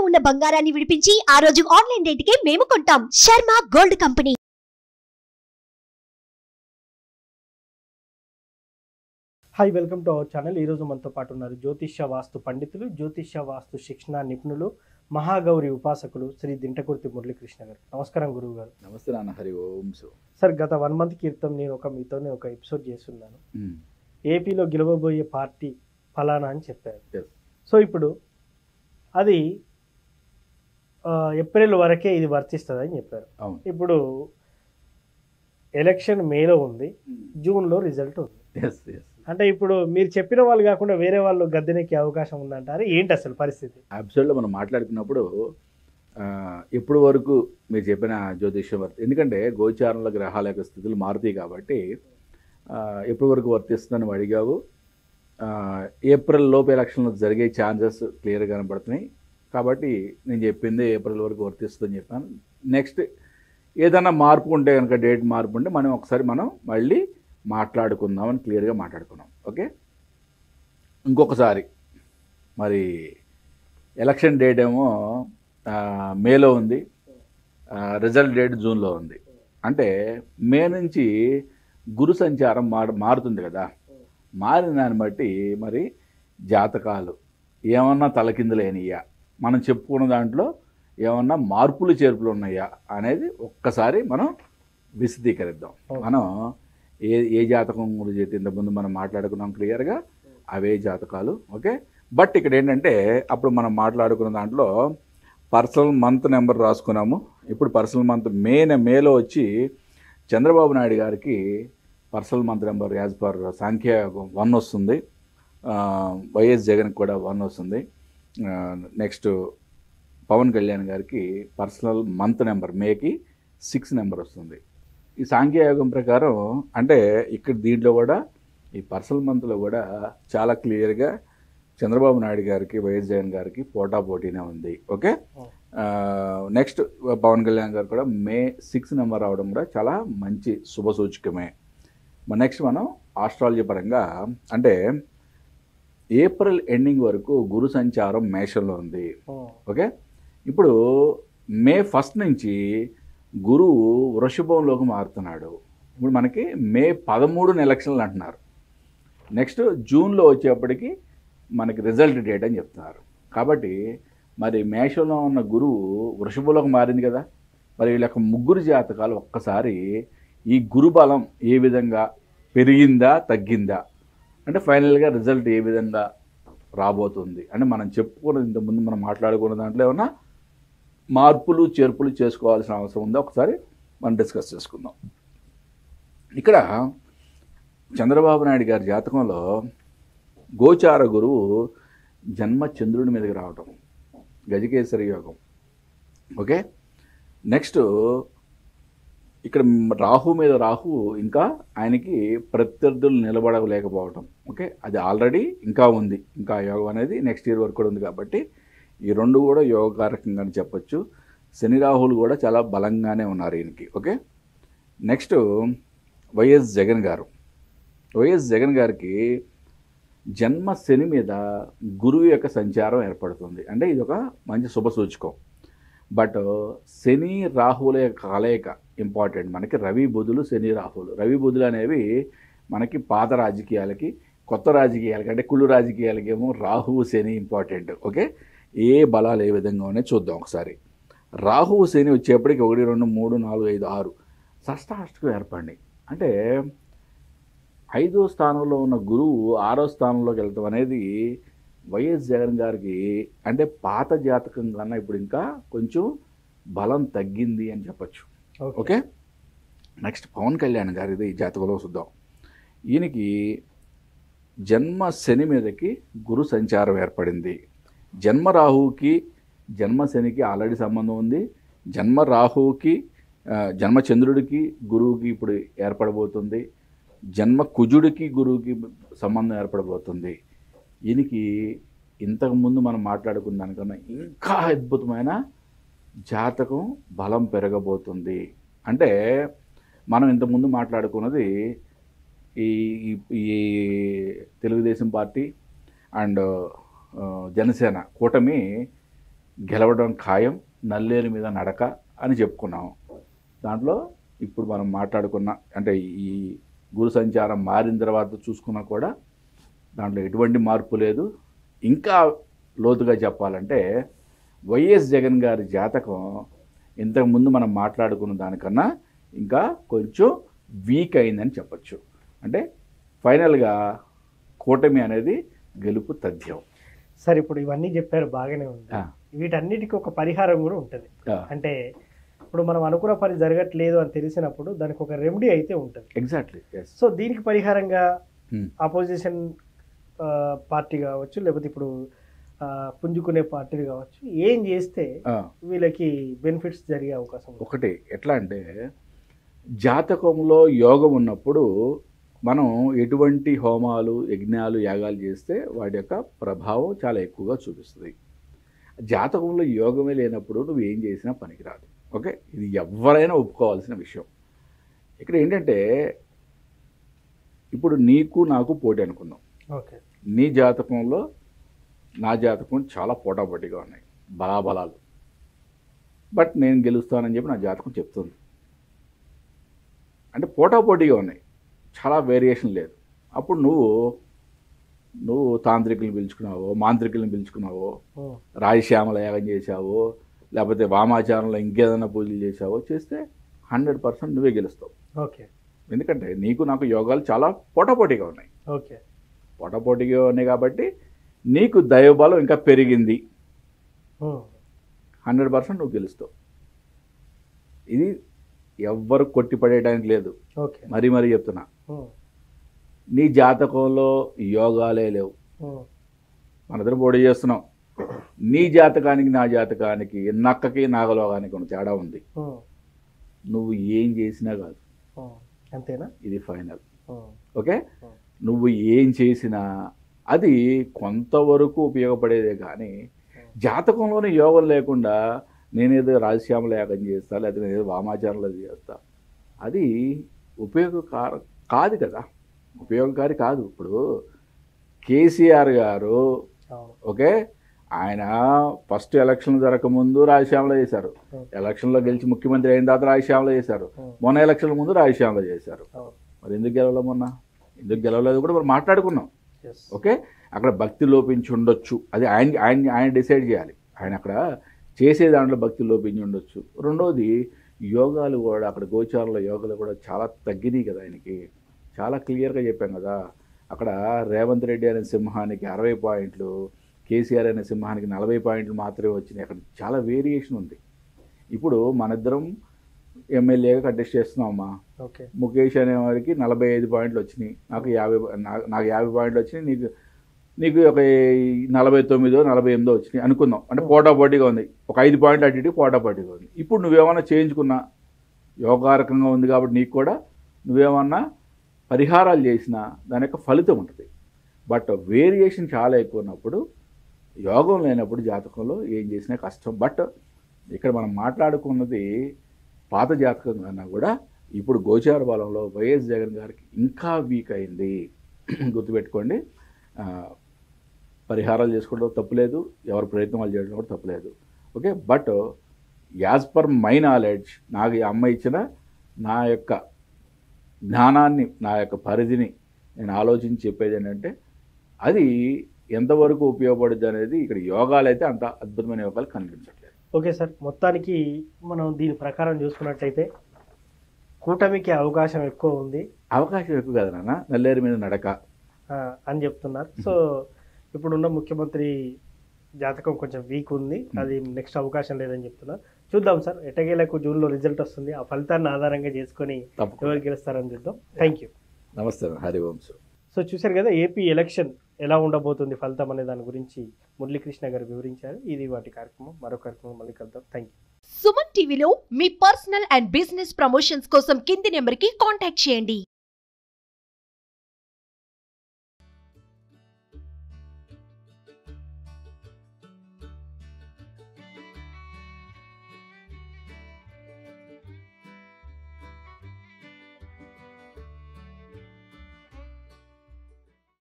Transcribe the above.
ఉన్న బంగారాన్ని విడిపించి ఆ రోజు ఆన్లైన్ రేటుకే మేము కొంటాం Sharma gold company hi welcome to our channel ఈరోజు మనతో పాటు ఉన్నారు జ్యోతిష్య వాస్తు పండితులు జ్యోతిష్య వాస్తు శిక్షణ నిపుణులు మహాగౌరి ఉపాసకులు శ్రీ దింటకుర్తి మురళీకృష్ణ గారు నమస్కారం గురువు గారు నమస్తే నాన్న హరి ఓం సో సార్ గత వన్ మంత్ క్రితం నేను ఒక మీతోనే ఒక ఎపిసోడ్ చేస్తున్నాను ఏపీలో గెలవబోయే పార్టీ ఫలానా అని చెప్పారు Yes. సో ఇప్పుడు అది ఆ, ఏప్రిల్ వరకే ఇది వర్తిస్తుంది అని చెప్పారు అవును ఇప్పుడు ఎలక్షన్ మేలో ఉంది జూన్లో రిజల్ట్ ఉంది ఎస్ ఎస్ అంటే ఇప్పుడు మీరు చెప్పిన వాళ్ళు కాకుండా వేరే వాళ్ళు గద్దెనెక్కే అవకాశం ఉందంటారు ఏంటి అసలు పరిస్థితి అబ్సల్యూట్లో మనం మాట్లాడుకున్నప్పుడు ఆ, ఎప్పుడు వరకు మీరు చెప్పిన జ్యోతిష్యం వర్తి ఎందుకంటే గోచారంలో గ్రహాల యొక్క స్థితులు మారుతాయి కాబట్టి ఆ, ఎప్పటి వరకు వర్తిస్తుందని నువ్వు అడిగావు ఆ, ఏప్రిల్ లోపు ఎలక్షన్లు జరిగే ఛాన్సెస్ క్లియర్గా కనబడుతున్నాయి కాబట్టి నేను చెప్పింది ఏప్రిల్ వరకు వర్తిస్తుందని చెప్పాను నెక్స్ట్ ఏదైనా మార్పు ఉంటే కనుక డేట్ మార్పు ఉంటే మనం ఒకసారి మనం మళ్ళీ మాట్లాడుకుందాం అని క్లియర్గా మాట్లాడుకున్నాం ఓకే ఇంకొకసారి మరి ఎలక్షన్ డేట్ ఏమో ఆ, మేలో ఉంది ఆ, రిజల్ట్ డేట్ జూన్లో ఉంది అంటే మే నుంచి గురు సంచారం మారు మారుతుంది కదా మారిన దాన్ని బట్టి మరి జాతకాలు ఏమన్నా తలకిందులేనియా మనం చెప్పుకున్న దాంట్లో ఏమన్నా మార్పులు చేర్పులు ఉన్నాయా అనేది ఒక్కసారి మనం విశదీకరిద్దాం Okay. మనం ఏ ఏ జాతకం గురించి అయితే ఇంతకుముందు మనం మాట్లాడుకున్నాం క్లియర్గా అవే జాతకాలు ఓకే బట్ ఇక్కడ ఏంటంటే అప్పుడు మనం మాట్లాడుకున్న దాంట్లో పర్సనల్ మంత్ నెంబర్ రాసుకున్నాము ఇప్పుడు పర్సనల్ మంత్ మే మేలో వచ్చి చంద్రబాబు నాయుడు గారికి personal month number as per సంఖ్య వన్ వస్తుంది ఆ, వైఎస్ జగన్కి కూడా వన్ వస్తుంది నెక్స్ట్ పవన్ కళ్యాణ్ గారికి పర్సనల్ మంత్ నెంబర్ మేకి సిక్స్ నెంబర్ వస్తుంది ఈ సాంఖ్యయోగం ప్రకారం అంటే ఇక్కడ దీంట్లో కూడా ఈ పర్సనల్ మంత్లో కూడా చాలా క్లియర్గా చంద్రబాబు నాయుడు గారికి వైఎస్ జగన్ గారికి పోటా పోటీనే ఉంది ఓకే నెక్స్ట్ పవన్ కళ్యాణ్ గారు కూడా మే సిక్స్ నెంబర్ రావడం కూడా చాలా మంచి శుభ సూచకమే నెక్స్ట్ మనం ఆస్ట్రాలజీ పరంగా అంటే ఏప్రిల్ ఎండింగ్ వరకు గురు సంచారం మేషంలో ఉంది ఓకే ఇప్పుడు మే ఫస్ట్ నుంచి గురువు వృషభంలోకి మారుతున్నాడు ఇప్పుడు మనకి మే పదమూడున ఎలక్షన్లు అంటున్నారు నెక్స్ట్ జూన్లో వచ్చేప్పటికి మనకి రిజల్ట్ డేట్ అని చెప్తున్నారు కాబట్టి మరి మేషంలో ఉన్న గురువు వృషభంలోకి మారింది కదా మరి వీళ్ళ యొక్క ముగ్గురు జాతకాలు ఒక్కసారి ఈ గురు బలం ఏ విధంగా పెరిగిందా తగ్గిందా అంటే ఫైనల్గా రిజల్ట్ ఏ విధంగా రాబోతుంది అంటే మనం చెప్పుకున్న ఇంతకుముందు మనం మాట్లాడుకున్న దాంట్లో ఏమన్నా మార్పులు చేర్పులు చేసుకోవాల్సిన అవసరం ఉందో ఒకసారి మనం డిస్కస్ చేసుకుందాం ఇక్కడ చంద్రబాబు నాయుడు గారి జాతకంలో గోచార గురువు జన్మ చంద్రుడి మీదకి రావటం గజకేసరి యోగం ఓకే నెక్స్ట్ ఇక్కడ రాహు మీద రాహు ఇంకా ఆయనకి ప్రత్యర్థులు నిలబడలేకపోవటం ఓకే అది ఆల్రెడీ ఇంకా ఉంది ఇంకా యోగం అనేది నెక్స్ట్ ఇయర్ వరకు కూడా ఉంది కాబట్టి ఈ రెండు కూడా యోగకారకంగానే చెప్పొచ్చు శని రాహులు కూడా చాలా బలంగానే ఉన్నారు ఈయనకి ఓకే నెక్స్ట్ వైఎస్ జగన్ గారు వైఎస్ జగన్ గారికి జన్మ శని మీద గురువు యొక్క సంచారం ఏర్పడుతుంది అంటే ఇది ఒక మంచి శుభ సూచకం బట్ శని రాహువుల యొక్క కలయిక ఇంపార్టెంట్ మనకి రవి బుధులు శని రాహువులు రవి బుధులు అనేవి మనకి పాత రాజకీయాలకి కొత్త రాజకీయాలకి అంటే కుళ్ళు రాజకీయాలకి ఏమో రాహువు శని ఇంపార్టెంట్ ఓకే ఏ బలాలు ఏ విధంగా ఉన్నాయో చూద్దాం ఒకసారి రాహువు శని వచ్చేప్పటికి ఒకటి రెండు మూడు నాలుగు ఐదు ఆరు షష్టాష్టకం ఏర్పడినాయి అంటే ఐదో స్థానంలో ఉన్న గురువు ఆరో స్థానంలోకి వెళ్తాం అనేది వైఎస్ జగన్ గారికి అంటే పాత జాతకం కన్నా ఇప్పుడు ఇంకా కొంచెం బలం తగ్గింది అని చెప్పచ్చు ఓకే నెక్స్ట్ పవన్ కళ్యాణ్ గారిది ఈ జాతకంలో చూద్దాం ఈయనకి జన్మ శని మీదకి గురు సంచారం ఏర్పడింది జన్మ రాహువుకి జన్మ శనికి ఆల్రెడీ సంబంధం ఉంది జన్మ రాహువుకి ఆ, జన్మ చంద్రుడికి గురువుకి ఇప్పుడు ఏర్పడబోతుంది జన్మ కుజుడికి గురువుకి సంబంధం ఏర్పడబోతుంది ఈయనకి ఇంతకుముందు మనం మాట్లాడుకున్న దానికన్నా ఇంకా అద్భుతమైన జాతకం బలం పెరగబోతుంది అంటే మనం ఇంతకుముందు మాట్లాడుకున్నది ఈ ఈ- ఈ తెలుగుదేశం పార్టీ అండ్ ఆ, జనసేన కూటమి గెలవడం ఖాయం నల్లేరు మీద నడక అని చెప్పుకున్నాం దాంట్లో ఇప్పుడు మనం మాట్లాడుకున్న అంటే ఈ గురు సంచారం మారిన తర్వాత చూసుకున్నా కూడా దాంట్లో ఎటువంటి మార్పు లేదు ఇంకా లోతుగా చెప్పాలంటే వైఎస్ జగన్ గారి జాతకం ఇంతకుముందు మనం మాట్లాడుకున్న దానికన్నా ఇంకా కొంచెం వీక్ అయిందని చెప్పచ్చు అంటే ఫైనల్గా కూటమి అనేది గెలుపు తథ్యం సార్ ఇప్పుడు ఇవన్నీ చెప్పారు బాగానే ఉంది ఆ, వీటన్నిటికీ ఒక పరిహారం కూడా ఉంటుంది ఆ, అంటే ఇప్పుడు మనం అనుకున్న పని జరగట్లేదు అని తెలిసినప్పుడు దానికి ఒక రెమెడీ అయితే ఉంటుంది ఎగ్జాక్ట్లీ ఎస్ సో దీనికి పరిహారంగా Hmm. ఆపోజిషన్ పార్టీ కావచ్చు లేకపోతే ఇప్పుడు ఆ, పుంజుకునే పార్టీలు కావచ్చు ఏం చేస్తే ఆ, వీళ్ళకి బెనిఫిట్స్ జరిగే అవకాశం ఉంది ఒకటి ఎట్లా అంటే జాతకంలో యోగం ఉన్నప్పుడు మనం ఎటువంటి హోమాలు యజ్ఞాలు యాగాలు చేస్తే వాటి యొక్క ప్రభావం చాలా ఎక్కువగా చూపిస్తుంది జాతకంలో యోగమే లేనప్పుడు నువ్వు ఏం చేసినా పనికిరాదు ఓకే ఇది ఎవరైనా ఒప్పుకోవాల్సిన విషయం ఇక్కడ ఏంటంటే ఇప్పుడు నీకు నాకు పోటీ అనుకుందాం ఓకే నీ జాతకంలో నా జాతకం చాలా పోటాపోటీగా ఉన్నాయి బలాబలాలు బట్ నేను గెలుస్తానని చెప్పి నా జాతకం చెప్తుంది అంటే పోటాపోటీగా ఉన్నాయి చాలా వేరియేషన్ లేదు అప్పుడు నువ్వు నువ్వు తాంత్రికులను పిలుచుకున్నావో మాంత్రికులను పిలుచుకున్నావో Hmm. రాజశ్యామల యాగం చేశావో లేకపోతే వామాచారంలో ఇంకేదైనా పూజలు చేశావో చేస్తే హండ్రెడ్ పర్సెంట్ నువ్వే గెలుస్తావు ఓకే ఎందుకంటే నీకు నాకు యోగాలు చాలా పోటాపోటీగా ఉన్నాయి ఓకే పోటాపోటీగా ఉన్నాయి కాబట్టి నీకు దైవబలం ఇంకా పెరిగింది Hmm. హండ్రెడ్ పర్సెంట్ నువ్వు గెలుస్తావు ఇది ఎవ్వరు కొట్టిపడేయడానికి లేదు ఓకే మరీ మరీ చెప్తున్నా Hmm. నీ జాతకంలో యోగాలే లేవు Hmm. మనిద్దరం పోటీ చేస్తున్నాం నీ జాతకానికి నా జాతకానికి నక్కకి నాగలోకానికి ఉన్న తేడా ఉంది Hmm. నువ్వు ఏం చేసినా కాదు Hmm. అంతేనా ఇది ఫైనల్ Hmm. Okay Hmm. నువ్వు ఏం చేసినా అది కొంతవరకు ఉపయోగపడేదే కానీ జాతకంలోనే యోగం లేకుండా నేనేదో రాజశ్యామల యాగం చేస్తా లేకపోతే నేనేదో వామాచారంలో చేస్తా అది ఉపయోగకార కాదు కదా ఉపయోగకారి కాదు ఇప్పుడు కేసీఆర్ గారు అవును ఓకే ఆయన ఫస్ట్ ఎలక్షన్ జరగకముందు రాజశ్యామలో చేశారు Hmm. ఎలక్షన్లో గెలిచి ముఖ్యమంత్రి అయిన తర్వాత రాజశ్యామలో చేశారు Hmm. మొన్న ఎలక్షన్ ముందు రాజశ్యామలో చేశారు అవును మరి ఎందుకు గెలవలే మొన్న ఎందుకు గెలవలేదు కూడా మనం మాట్లాడుకున్నాం ఎస్ ఓకే అక్కడ భక్తి లోపించి ఉండొచ్చు అది ఆయన ఆయన ఆయన డిసైడ్ చేయాలి ఆయన అక్కడ చేసే దాంట్లో భక్తి లోపించి ఉండొచ్చు రెండోది యోగాలు కూడా అక్కడ గోచారంలో యోగాలు కూడా చాలా తగ్గినాయి కదా ఆయనకి చాలా క్లియర్గా చెప్పాం కదా అక్కడ రేవంత్ రెడ్డి అనే సింహానికి అరవై పాయింట్లు కేసీఆర్ అనే సింహానికి నలభై పాయింట్లు మాత్రమే వచ్చినాయి అక్కడ చాలా వేరియేషన్ ఉంది ఇప్పుడు మనిద్దరం ఎమ్మెల్యేగా కంటెస్ట్ చేస్తున్నామమ్మా ఓకే ముఖేష్ అనే వారికి నలభై ఐదు పాయింట్లు వచ్చినాయి నాకు యాభై నా- నాకు యాభై పాయింట్లు వచ్చినాయి నీకు నీకు ఒక నలభై తొమ్మిదో నలభై ఎనిమిదో వచ్చినాయి అనుకుందాం అంటే పోటాపోటీగా ఉంది ఒక ఐదు పాయింట్లు అటు ఇటు పోటాపోటీగా ఉంది ఇప్పుడు నువ్వేమన్నా చేయించుకున్నా యోగారకంగా ఉంది కాబట్టి నీకు కూడా నువ్వేమన్నా పరిహారాలు చేసినా దాని యొక్క ఫలితం ఉంటుంది బట్ వేరియేషన్ చాలా ఎక్కువ ఉన్నప్పుడు యోగం లేనప్పుడు జాతకంలో ఏం చేసినా కష్టం బట్ ఇక్కడ మనం మాట్లాడుకున్నది పాత జాతకం కన్నా కూడా ఇప్పుడు గోచార బలంలో వైఎస్ జగన్ గారికి ఇంకా వీక్ అయింది గుర్తుపెట్టుకోండి ఆ, పరిహారాలు చేసుకోవడం తప్పులేదు ఎవరి ప్రయత్నం వాళ్ళు చేయడం కూడా తప్పులేదు okay but as per my knowledge నాకు ఈ అమ్మ ఇచ్చిన నా యొక్క జ్ఞానాన్ని నా యొక్క పరిధిని నేను ఆలోచించి చెప్పేది ఏంటంటే అది ఎంతవరకు ఉపయోగపడుద్ది అనేది ఇక్కడ యోగాలు అయితే అంత అద్భుతమైన యోగాలు కనిపించట్లేదు ఓకే సార్ మొత్తానికి మనం దీని ప్రకారం చూసుకున్నట్టయితే కూటమికి అవకాశం ఎక్కువ ఉంది అవకాశం ఎక్కువ కదా నాన్న నల్లేరు మీద నడక ఆ, అని చెప్తున్నారు సో ఇప్పుడున్న ముఖ్యమంత్రి జాతకం కొంచెం వీక్ ఉంది అది నెక్స్ట్ అవకాశం లేదని చెప్తున్నారు చూద్దాం సార్ ఎటగేలకు జూన్లో రిజల్ట్ వస్తుంది ఆ ఫలితాన్ని ఆధారంగా చేసుకొని తప్పకుండా ఎవరు గెలుస్తారని చూద్దాం థ్యాంక్ యూ నమస్తే హరివంశు సో చూశారు కదా ఏపీ ఎలక్షన్ ఎలా ఉండబోతుంది ఫలితం అనే దాని గురించి మురళీకృష్ణ గారు వివరించారు ఇది వాటి కార్యక్రమం మరో కార్యక్రమం మళ్ళీ కలుద్దాం థ్యాంక్ యూ సుమన్ టీవీలో మీ పర్సనల్ అండ్ బిజినెస్ ప్రమోషన్స్ కోసం కింది నెంబర్కి కాంటాక్ట్ చేయండి